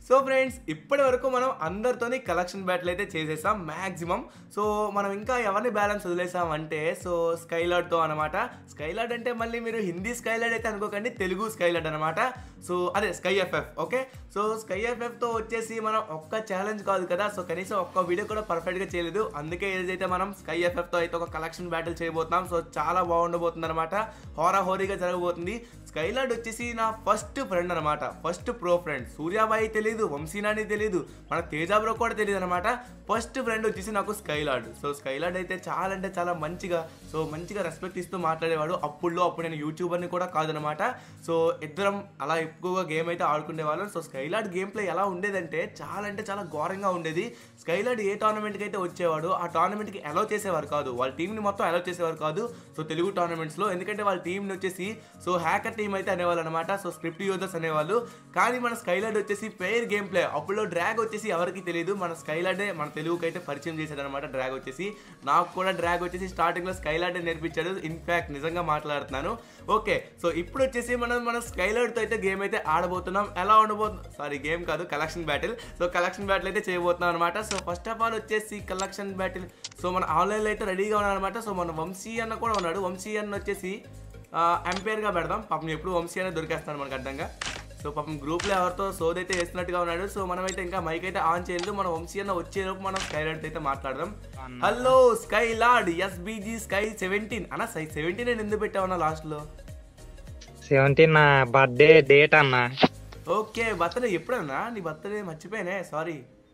So friends ఇప్పటి వరకు మనం అందరితోని కలెక్షన్ బ్యాటిల్ అయితే చేసేసాం మ్యాక్సిమం సో మనం ఇంకా ఎవరిని బ్యాలెన్స్ వదిలేసాం అంటే సో స్కైలాడ్తో అనమాట స్కైలాడ్ అంటే మళ్ళీ మీరు హిందీ స్కైలాడ్ అయితే అనుకోకండి తెలుగు స్కైలాడ్ అనమాట సో అదే sky FF okay so sky ఎఫ్ఎఫ్తో వచ్చేసి మనం ఒక్క ఛాలెంజ్ కాదు కదా సో కనీసం ఒక్క వీడియో కూడా పర్ఫెక్ట్గా చేయలేదు అందుకే ఏదైతే మనం స్కై ఎఫ్ఎఫ్తో అయితే ఒక కలెక్షన్ బ్యాటిల్ చేయబోతున్నాం సో చాలా బాగుండబోతుంది అనమాట హోరా హోరీగా జరగబోతుంది స్కైలాడ్ వచ్చేసి నా ఫస్ట్ ఫ్రెండ్ అనమాట ఫస్ట్ ప్రో ఫ్రెండ్ సూర్యాబాయి తెలియదు వంశీనాని తెలియదు మన తేజ బ్రో కూడా తెలియదు అనమాట ఫస్ట్ ఫ్రెండ్ వచ్చేసి నాకు స్కైలాడ్ సో స్కైలాడ్ అయితే చాలా అంటే చాలా మంచిగా సో మంచిగా రెస్పెక్ట్ ఇస్తూ మాట్లాడేవాడు అప్పుడులో అప్పుడు నేను యూట్యూబర్ని కూడా కాదనమాట సో ఇద్దరం అలా ఎక్కువగా గేమ్ అయితే ఆడుకునేవాళ్ళం సో స్కైలాడ్ గేమ్ ప్లే ఎలా ఉండేదంటే చాలా అంటే చాలా ఘోరంగా ఉండేది స్కైలాడ్ ఏ టోర్నమెంట్కి అయితే వచ్చేవాడు ఆ టోర్నమెంట్కి అలౌ చేసేవారు కాదు వాళ్ళ టీంని మొత్తం అలౌ చేసేవారు కాదు సో తెలుగు టోర్నమెంట్స్లో ఎందుకంటే వాళ్ళ టీంని వచ్చేసి సో హ్యాకర్ టీం అయితే అనేవాళ్ళు అనమాట సో స్క్రిప్ట్ యూజర్స్ అనేవాళ్ళు కానీ మన స్కైలాడ్ వచ్చేసి పేర్ గేమ్ ప్లే అప్పుడు డ్రాగ్ వచ్చేసి ఎవరికి తెలియదు మన స్కైలాడే మన తెలుగుకి అయితే పరిచయం చేశాడు అనమాట డ్రాగ్ వచ్చేసి నాకు కూడా డ్రాగ్ వచ్చేసి స్టార్టింగ్లో స్కైలాడే నేర్పించాడు ఇన్ఫాక్ట్ నిజంగా మాట్లాడుతున్నాను ఓకే సో ఇప్పుడు వచ్చేసి మనం మన స్కైలాడ్తో అయితే గేమ్ అయితే ఆడబోతున్నాం ఎలా ఉండబోతుంది సారీ గేమ్ కాదు collection battle so collection battle అయితే చేయబోతున్నాం అనమాట సో ఫస్ట్ ఆఫ్ ఆల్ వచ్చేసి కలెక్షన్ బ్యాటిల్ సో మన ఆన్లైన్లో అయితే రెడీగా ఉన్నారనమాట సో మన వంశీ అన్న కూడా ఉన్నాడు వంశీ అన్న వచ్చేసి ఎంపైర్గా పెడదాం పాపం ఎప్పుడు వంశీ అనే దొరికేస్తాను మనకు అడ్డంగా సో పాపం గ్రూప్లో ఎవరితో సోది అయితే వేస్తున్నట్టుగా ఉన్నాడు సో మనమైతే ఇంకా మైక్ అయితే ఆన్ చేయలేదు మన వంశీ అన్న వచ్చేలోపు మనం స్కైలాడ్ అయితే మాట్లాడదాం hello Sky Lord SBG sky seventeen అన్న సై సెవెంటీన్ నేను ఎందుకు పెట్టావన్నా లాస్ట్లో సెవెంటీన్ నా బర్త్డే డేట్ అన్న ఓకే బర్త్డే ఎప్పుడన్నా నీ బర్త్డే మర్చిపోయానే సారీ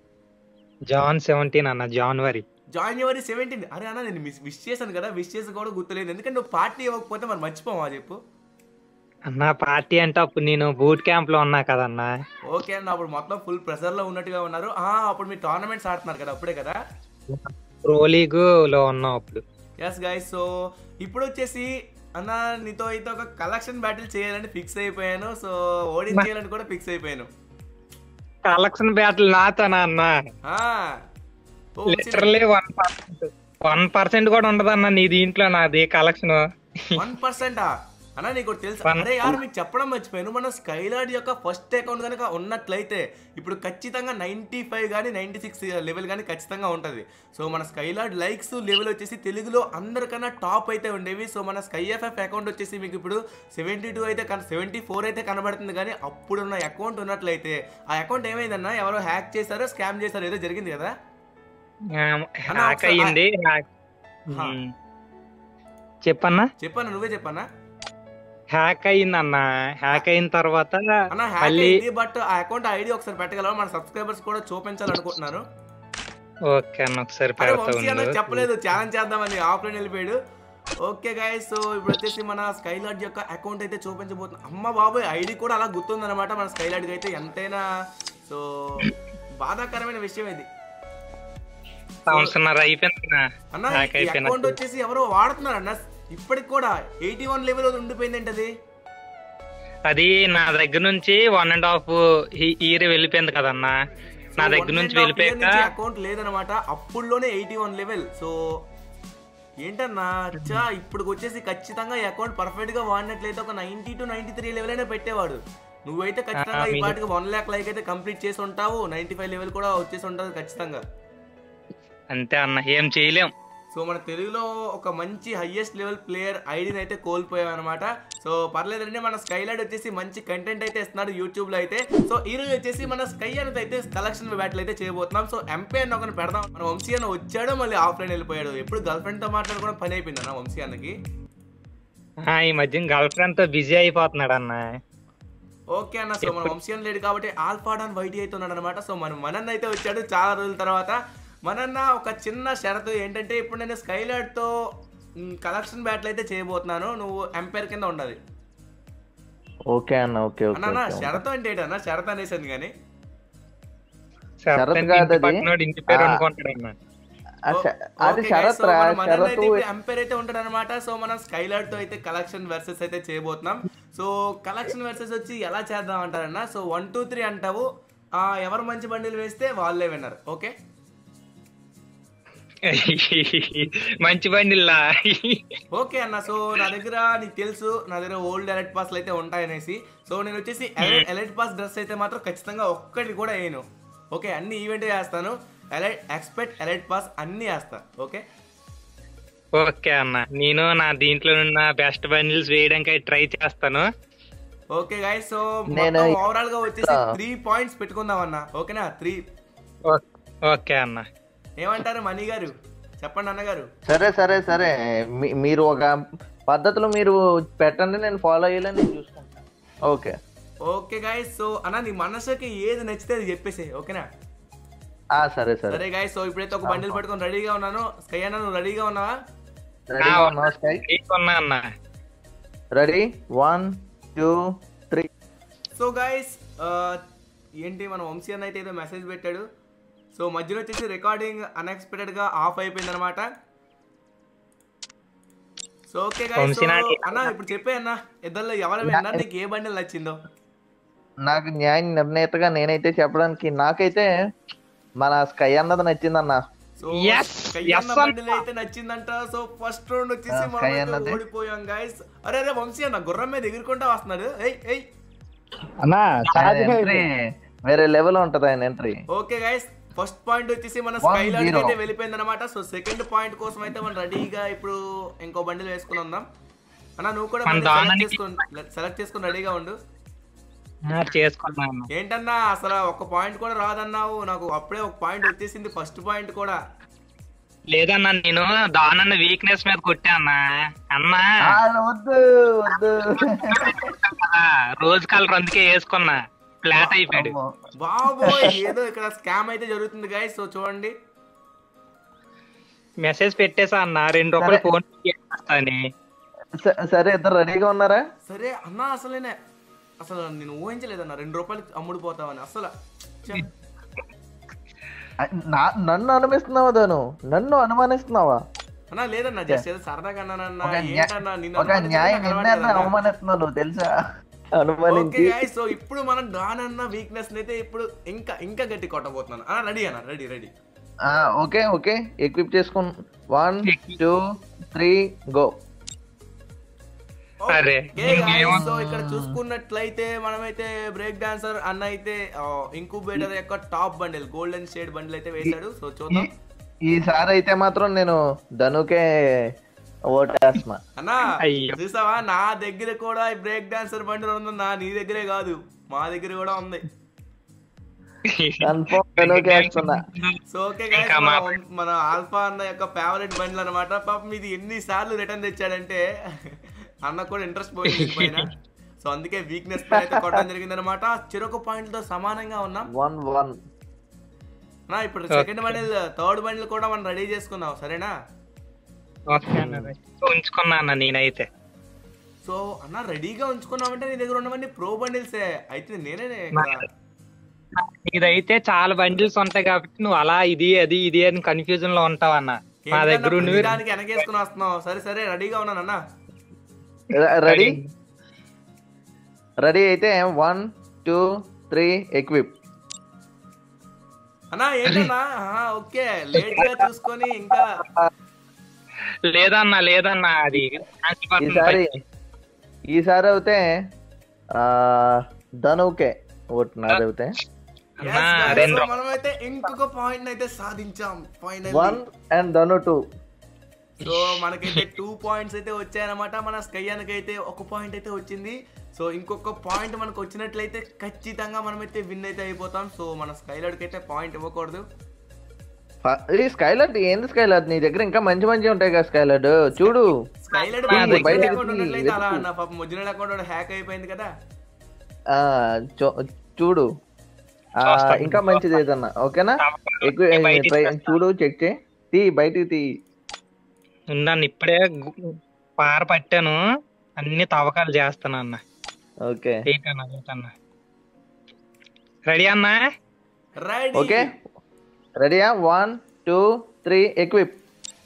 జాన్ సెవెంటీన్ అన్న జనవరి జనవరి సెవెంటీన్ అరే అన్న నేను మిస్ విష్ చేశాను కదా విష్ చేసి కూడా గుర్తులేదు ఎందుకంటే నువ్వు పార్టీ ఇవ్వకపోతే మరి మర్చిపోవా చెప్పు అన్న పార్టీ అంటే అప్పుడు నేను బూట్ క్యాంప్ లో ఉన్నా కదన్నా ఓకే అన్న అప్పుడు మొత్తం ఫుల్ ప్రెషర్ లో ఉన్నట్టుగా ఉన్నారు ఆ అప్పుడు మీరు టోర్నమెంట్స్ ఆడుతున్నారు కదా అప్పుడే కదా ప్రో లీగ్ లో ఉన్నాం అప్పుడు ఎస్ గైస్ సో ఇప్పుడు వచ్చేసి అన్న నీతో అయితే ఒక కలెక్షన్ బ్యాటిల్ చేయాలని ఫిక్స్ అయిపోయాను సో ఓడించేయాలని కూడా ఫిక్స్ అయిపోయాను కలెక్షన్ బ్యాటిల్ నాతోనా అన్న ఆ. ఓ, literally one percent one percent కూడా ఉండదన్న నీ దీంట్లో నాది కలెక్షన్ వన్ పర్సెంటా అన్న నీకు ఒకటి తెలుసు One- అరే యారు మీకు చెప్పడం మర్చిపోయాను మన స్కైలాడ్ యొక్క ఫస్ట్ అకౌంట్ కనుక ఉన్నట్లయితే ఇప్పుడు ఖచ్చితంగా నైంటీ ఫైవ్ కానీ నైంటీ సిక్స్ లెవెల్ కానీ ఖచ్చితంగా ఉంటుంది సో మన స్కైలాడ్ లైక్స్ లెవెల్ వచ్చేసి తెలుగులో అందరికన్నా టాప్ అయితే ఉండేవి సో మన స్కై ఎఫ్ఎఫ్ అకౌంట్ వచ్చేసి మీకు ఇప్పుడు సెవెంటీ టూ అయితే సెవెంటీ ఫోర్ అయితే కనబడుతుంది కానీ అప్పుడున్న అకౌంట్ ఉన్నట్లయితే ఆ అకౌంట్ ఏమైందన్నా ఎవరో హ్యాక్ చేశారో స్కామ్ చేశారో ఏదో జరిగింది కదా హ్యాక్ ఒకసారి- అయ్యింది hack- హా. ఉమ్. చెప్పన్నా చెప్పన్నా నువ్వే చెప్పన్నా హ్యాక్ అయ్యింది అన్న హ్యాక్ అయిన తర్వాత అన్న హ్యాక్ మళ్ళీ అయింది బట్ ఆ అకౌంట్ ఐడి ఒకసారి పెట్టగలవా మన సబ్స్క్రైబర్స్ కూడా చూపించాలనుకుంటున్నారు ఓకే అన్న ఒకసారి అరే పెడతా వంశీ అన్న ఉండు చెప్పలేదు ఛాలెంజ్ చేద్దామని ఆఫ్లైన్ వెళ్ళిపోయాడు ఓకే గైస్ సో ఇప్పుడు వచ్చేసి మన స్కైలాడ్ యొక్క అకౌంట్ అయితే చూపించబోతుంది అమ్మ బాబోయ్ ఐడి కూడా అలా గుర్తుందన్నమాట మన స్కైలాడ్కి అయితే ఎంతైనా సో బాధాకరమైన విషయం ఇది సంవత్సరం అయిపోయింది అన్న హ్యాక్ ఈ అకౌంట్ అయిపోయినట్టు వచ్చేసి ఎవరో వాడుతున్నారు అన్న ఇప్పటికి కూడా ఎయిటీ వన్ లెవెల్ ఉండిపోయింది ఏంటది అది నా దగ్గర నుంచి వన్ అండ్ హాఫ్ ఇయర్ వెళ్ళిపోయింది కదన్నా నా దగ్గర నుంచి వెళ్ళిపోయాక అకౌంట్ లేదనమాట అప్పుడులోనే ఎయిటీ వన్ లెవెల్ సో ఏంటన్నా అచ్చా ఇప్పుడు వచ్చేసి ఖచ్చితంగా ఈ అకౌంట్ పర్ఫెక్ట్ గా వాడినట్లయితే ఒక ninety two ninety three level అయినా పెట్టేవాడు నువ్వైతే ఖచ్చితంగా ఆ, ఈ మీ- పాటికి వన్ ల్యాక్ లైక్ అయితే కంప్లీట్ చేసి ఉంటావు నైన్టీ ఫైవ్ లెవెల్ కూడా వచ్చేసి ఉంటుంది ఖచ్చితంగా అంతే అన్న ఏం చేయలేం సో మన తెలుగులో ఒక మంచి హైయెస్ట్ లెవెల్ ప్లేయర్ ఐడిని అయితే కోల్పోయాం అనమాట సో పర్లేదండి మన స్కైలైట్ వచ్చేసి మంచి కంటెంట్ అయితే ఇస్తున్నాడు యూట్యూబ్ లో అయితే సో ఈ రోజు వచ్చేసి మన స్కై అనేది అయితే కలెక్షన్ బ్యాటిల్ అయితే చేయబోతున్నాం సో ఎంపీ అన్న ఒకరిని పెడదాం మన వంశీ అన్న వచ్చాడు మళ్ళీ ఆఫ్లైన్ వెళ్ళిపోయాడు ఎప్పుడు గర్ల్ ఫ్రెండ్ తో మాట్లాడుకోవడం పని అయిపోయింది అన్న వంశీ అన్నకి ఆ, ఈ మధ్య గర్ల్ ఫ్రెండ్ తో బిజీ అయిపోతున్నాడు అన్న ఓకే అన్న సో మన వంశీ అన్న లేడు కాబట్టి ఆల్ఫాడాన్ వైటీ అయితే ఉన్నాడు అనమాట సో మన మనన్న అయితే వచ్చాడు చాలా రోజుల తర్వాత మనన్న ఒక చిన్న షరతు ఏంటంటే ఇప్పుడు నేను స్కైలైట్ తో కలెక్షన్ బ్యాటిల్ అయితే చేయబోతున్నాను నువ్వు ఎంపైర్ కింద ఉండాలి ఓకే అన్న ఓకే ఓకే అన్న ఓకే. షరత్ అంటే ఏంటన్నా షరత్ అనేసాను కానీ శరత్ అంటే కాదు ఇంటి అది. పక్కనోడు ఇంటి పేరు ఆ. అనుకుంటాడు అన్న ఆ ష- అది షరత్ రా షరతు ఎంపైర్ అయితే ఉంటాడు అనమాట సో మనం స్కైలైట్ తో అయితే కలెక్షన్ వర్సెస్ అయితే చేయబోతున్నాం సో కలెక్షన్ వర్సెస్ వచ్చి ఎలా చేద్దాం అంటారన్న సో వన్ టూ త్రీ అంటావు ఆ, ఎవరు మంచి బండిలు వేస్తే వాళ్ళే విన్నారు ఓకే మంచి బండిల్లా ఓకే అన్న సో నా దగ్గర నీకు తెలుసు నా దగ్గర ఓల్డ్ ఎలర్ట్ పాస్లు అయితే ఉంటాయనేసి సో నేను వచ్చేసి ఎలర్ట్ పాస్ డ్రెస్ అయితే మాత్రం ఖచ్చితంగా ఒక్కటి కూడా వేయను ఓకే అన్ని ఈవెంట్ చేస్తాను ఎలర్ట్ ఎక్స్పెక్ట్ ఎలర్ట్ పాస్ అన్ని వేస్తా ఓకే ఓకే అన్న నేను నా దీంట్లో ఉన్న బెస్ట్ బండిల్స్ వేయడానికి ట్రై చేస్తాను ఓకే గాయస్ సో నేను మొత్తం ఓవరాల్ గా వచ్చేసి ఆ. త్రీ పాయింట్స్ పెట్టుకుందాం అన్న ఓకేనా త్రీ ఓ- ఓకే అన్న ఏమంటారు మణి గారు చెప్పండి అన్నగారు సరే సరే సరే మీ- మీరు ఒక పద్ధతిలో మీరు పెట్టండి నేను ఫాలో అయ్యేలా నేను చూసుకుంటాను ఓకే ఓకే గాయస్ సో అన్న నీ మనసుకి ఏది నచ్చితే అది చెప్పేసే ఓకేనా ఆ సరే సరే సరే గాయస్ సో ఇప్పుడైతే ఒక బండిల్ పట్టుకొని రెడీగా ఉన్నాను స్కై అన్న నువ్వు రెడీగా ఉన్నావా రెడీగా ఉన్నావా స్కై నీకున్నా అన్న ready one two three so guys ఏంటి మన వంశీ అన్న అయితే ఏదో మెసేజ్ పెట్టాడు సో మధ్యలో వచ్చేసి రికార్డింగ్ అన్ఎక్స్పెక్టెడ్ గా ఆఫ్ అయిపోయింది అనమాట సో ఓకే గాయస్ వంశీ నాటి- అన్న ఇప్పుడు చెప్పే అన్న ఇద్దరు ఎవరైనా నీకు ఏ బండిల్ నచ్చిందో నాకు న్యాయ నిర్ణేతగా నేనైతే చెప్పడానికి నాకైతే మన స్కై అన్నది నచ్చిందన్న సో Yes, స్కై yes అన్న అన్న. బండిల్ అయితే నచ్చిందంట సో ఫస్ట్ రౌండ్ వచ్చేసి ఆ, మనం స్కై అయితే అన్నది. ఓడిపోయాం గాయస్ అరే అరే వంశీ అన్న గుర్రం మీద ఎగురుకుంటా వస్తున్నాడు ఏయ్ ఏయ్ అన్నా ఆయన ఎంట్రీ వేరే లెవెల్ ఉంటది ఆయన entry okay guys first point వచ్చేసి మన One స్కైలాండ్ zero. అయితే వెళ్ళిపోయింది అనమాట సో సెకండ్ పాయింట్ కోసం అయితే మనం రెడీగా ఇప్పుడు ఇంకో బండిల్ వేసుకుని ఉందాం అన్న నువ్వు కూడా మన సెలెక్ట్ దానానికి- చేసుకుని సెలెక్ట్ చేసుకుని రెడీగా ఉండు ఆ, చేసుకున్నా అన్న ఏంటన్నా అసలు ఒక పాయింట్ కూడా రాదన్నావు నాకు అప్పుడే ఒక పాయింట్ వచ్చేసింది ఫస్ట్ పాయింట్ కూడా లేదన్నా నేను దానన్న వీక్నెస్ మీద కొట్టా అన్న అన్న వద్దు వద్దు ఆ, రోజు కలర్ అందుకే వేసుకున్నా ఫ్లాట్ అయిపోయాడు అమ్మో. బాబోయ్ ఏదో ఇక్కడ స్కామ్ అయితే జరుగుతుంది గైస్ సో చూడండి మెసేజ్ పెట్టేసా అన్న రెండు రూపాయలు సరే. ఫోన్ అని స- సరే ఇద్దరు రెడీగా ఉన్నారా సరే అన్న అసలేనే అసలు నేను ఊహించలేదన్న రెండు రూపాయలకి అమ్ముడుపోతావని అసలు ఛ. నా- నన్ను అనుమిస్తున్నావా దాను నన్ను అనుమానిస్తున్నావా అన్న లేదన్నా జస్ట్ ఏదో సరదాగా అన్నానన్నా ఒక న్యా- ఏంటన్నా నిన్ను ఒక అనుమానించడం న్యాయ నాకు అలవాటు నిర్ణయాన్ని కదన్నా. అవమానిస్తున్నావు నువ్వు తెలుసా ఓకే అనుమానించి గైస్ సో ఇప్పుడు మనం డాన్ అన్న వీక్నెస్ అయితే ఇప్పుడు ఇంకా ఇంకా గట్టి కొట్టబోతున్నాను అన్న రెడీ అన్న రెడీ రెడీ ఆ, ఓకే ఓకే ఎక్విప్ చేసుకుని వన్ టూ త్రీ గో సరే, ఇంకేమో- సో ఇక్కడ చూసుకున్నట్లయితే మనమైతే బ్రేక్ డాన్సర్ అన్న అయితే ఇంకుబేటర్ యొక్క top bundle golden shade bundle అయితే వేశాడు సో చూద్దాం ఈసారి అయితే మాత్రం నేను ధనుకే ఓటేస్తున్నా అన్న అయ్యో. చూసావా నా దగ్గర కూడా ఈ బ్రేక్ డాన్సర్ బండిల్ ఉంది నా నీ దగ్గరే కాదు మా దగ్గర కూడా ఉంది కన్ఫర్మ్ ధనుకే వేస్తున్నా సో ఓకే గైస్ ఇంకా మా- మన ఆల్ఫా అన్న యొక్క ఫేవరెట్ బండ్లు అనమాట పాపం ఇది ఎన్ని సార్లు రిటర్న్ తెచ్చాడంటే అన్న కూడా ఇంట్రెస్ట్ పోయింది పైన సో అందుకే వీక్నెస్ పై అయితే కొట్టడం జరిగింది అనమాట చెరొక పాయింట్ తో సమానంగా ఉన్నాం వన్ వన్ నా ఇప్పుడు సెకండ్ బండిల్ థర్డ్ బండిల్ కూడా మనం రెడీ చేసుకున్నాం సరేనా ఓకే అన్న ఉంచుకున్నా అన్న నేనైతే సో అన్న రెడీగా ఉంచుకున్నామంటే నీ దగ్గర ఉన్నవన్నీ ప్రో బండిల్సే అయితే నేనే ఇక్కడ ఇదైతే చాలా బండిల్స్ ఉంటాయి కాబట్టి నువ్వు అలా ఇది అది ఇది అని కన్ఫ్యూజన్ లో ఉంటావు అన్న మా దగ్గర ఉండి దానికి వెనకేసుకుని వస్తున్నావు సరే సరే రెడీగా ఉన్నాను అన్న రెడీ రెడీ అయితే వన్ టూ త్రీ ఎక్విప్ అన్న ఏంటన్నా ఆహా, ఓకే లేట్ గా చూసుకొని ఇంకా లేదన్నా లేదన్నా అది cancel button ఈసారి పై- ఈసారి అయితే ఆ ధనుకే ఓటు నాది అయితే Yes, అన్నా, guys, రెండు so మనమైతే ఇంకొక పాయింట్ అయితే సాధించాం ఫైనల్ వన్ అండ్ ధను టూ సో మనకైతే టూ పాయింట్స్ అయితే వచ్చాయన్నమాట మన స్కయ్యానికి అయితే ఒక పాయింట్ అయితే వచ్చింది సో ఇంకొక పాయింట్ మనకు వచ్చినట్లయితే ఖచ్చితంగా మనమైతే విన్ అయితే అయిపోతాం సో మన స్కైలర్కి అయితే పాయింట్ ఇవ్వకూడదు ఈ స్కైలర్ట్ ఏంది స్కైలర్ట్ నీ దగ్గర ఇంకా మంచి మంచి ఉంటాయి కదా స్కైలర్ట్ చూడు స్కైలర్ బయట మన బయట అకౌంట్ ఉన్నట్లయితే అలా వెతుకు. అన్న పాపం ఒరిజినల్ అకౌంట్ హ్యాక్ అయిపోయింది కదా ఆ చూ- చూడు ఆ, చూస్తాను. ఇంకా మంచిది ఏదన్నా ఓకేనా ఎక్కువ బయటికి ట్రై తెస్తాను. చూడు చెక్ చేయి తీ బయటికి తీ ఉందన్న ఇప్పుడే గు- పార పట్టాను అన్ని తవ్వకాలు చేస్తాను అన్న ఓకే ఏంటన్నా ఏంటన్నా రెడీ అన్నా రెడీ ఓకే రెడీయా one two three equip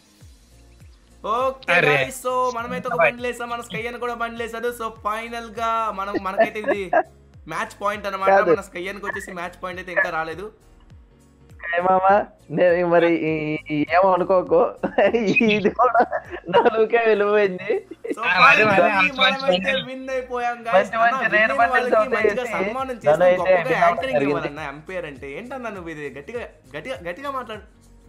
okay అరే. guys, సో మనమైతే ఒక బండి వేసాం మన స్కయ్యన్ కూడా బండి వేసాడు సో ఫైనల్ గా మనం మనకైతే ఇది మ్యాచ్ పాయింట్ అన్నమాట కాదు. మన స్కయ్యన్కి వచ్చేసి మ్యాచ్ పాయింట్ అయితే ఇంకా రాలేదు ఏమామా నేను మరి ఈ- ఈ- ఏమనుకోకు ఇది కూడా నాలుగుకే వెళ్ళిపోయింది సో ఆ, finally మరి, మరి, అంత మంచి మనమైతే final. విన్ అయిపోయాం guys. మంచి మంచి అన్న, rare win అయిన bundles వాళ్ళకి అవుతాయి మంచిగా అయితే సన్మానం నన్ను చేస్తూ అయితే గొప్పగా వినడం యాంకరింగ్ జరిగింది. ఇవ్వాలన్న ఎంపైర్ అంటే ఏంటన్నా నువ్వు ఇది గట్టిగా గట్టిగా గట్టిగా మాట్లాడు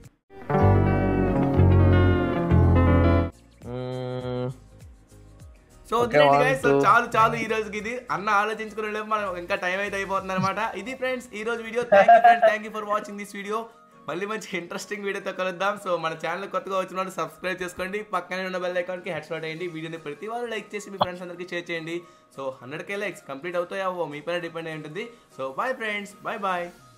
మ్మ్. సో Okay, వదిలేండి one, guys. So two. చాలు చాలు ఈ రోజుకి ఇది అన్న ఆలోచించుకునే లోపు మనం ఇంకా టైం అయితే అయిపోతుంది అనమాట ఇది ఫ్రెండ్స్ ఈ రోజు video thank you friends thank you for watching this video మళ్ళీ మంచి ఇంట్రెస్టింగ్ వీడియోతో కలుద్దాం సో మన ఛానల్ కొత్తగా వచ్చిన వాళ్ళు సబ్స్క్రైబ్ చేసుకోండి పక్కనే ఉన్న బెల్ ఐకాన్ కి హెడ్ షాట్ అయ్యండి వీడియోని ప్రతి వాళ్ళు లైక్ చేసి మీ ఫ్రెండ్స్ అందరికీ షేర్ చేయండి so hundred K likes complete అవుతాయో మీ పైన డిపెండ్ అయి ఉంటుంది so bye friends bye bye